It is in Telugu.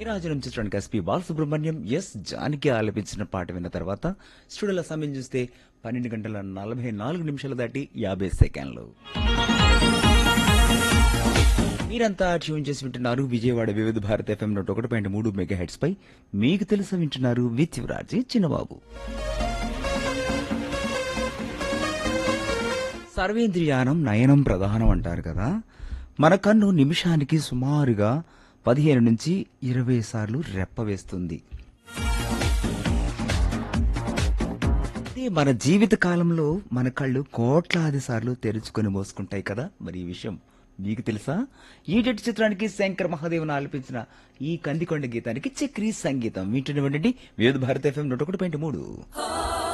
నీరాజనం చిత్రానికి ఎస్పి బాలసుబ్రహ్మణ్యం ఎస్ జానకి ఆలపించిన పాట విన్న తర్వాత స్టూడియోలో సమయం చూస్తే పన్నెండు గంటల నలభై నాలుగు నిమిషాలు దాటి యాభై సెకండ్లు మీరంతా ట్యూన్ చేసి వింటున్నారు విజయవాడ వివిధ భారత్ ఎఫ్ఎం నూట ఒకటి పాయింట్ మూడు మెగా హెడ్స్ పై మీకు తెలుసా వింటున్నారు విత్ యువరాజీ చిన్నబాబు సర్వేంద్రియానం నయనం ప్రధానం అంటారు కదా మన కన్ను నిమిషానికి సుమారుగా పదిహేను నుంచి ఇరవై సార్లు రెప్ప వేస్తుంది ఇది మన జీవిత కాలంలో మన కళ్ళు కోట్లాది సార్లు తెరుచుకొని మోసుకుంటాయి కదా మరి ఈ విషయం మీకు తెలుసా ఈడెట్ చిత్రానికి శంకర్ మహాదేవన్ ఆలపించిన ఈ కందికొండ గీతానికి చక్రీ సంగీతం వింటున్న వివిధ భారత ఎఫ్ఎం నూట ఒకటి పాయింట్ మూడు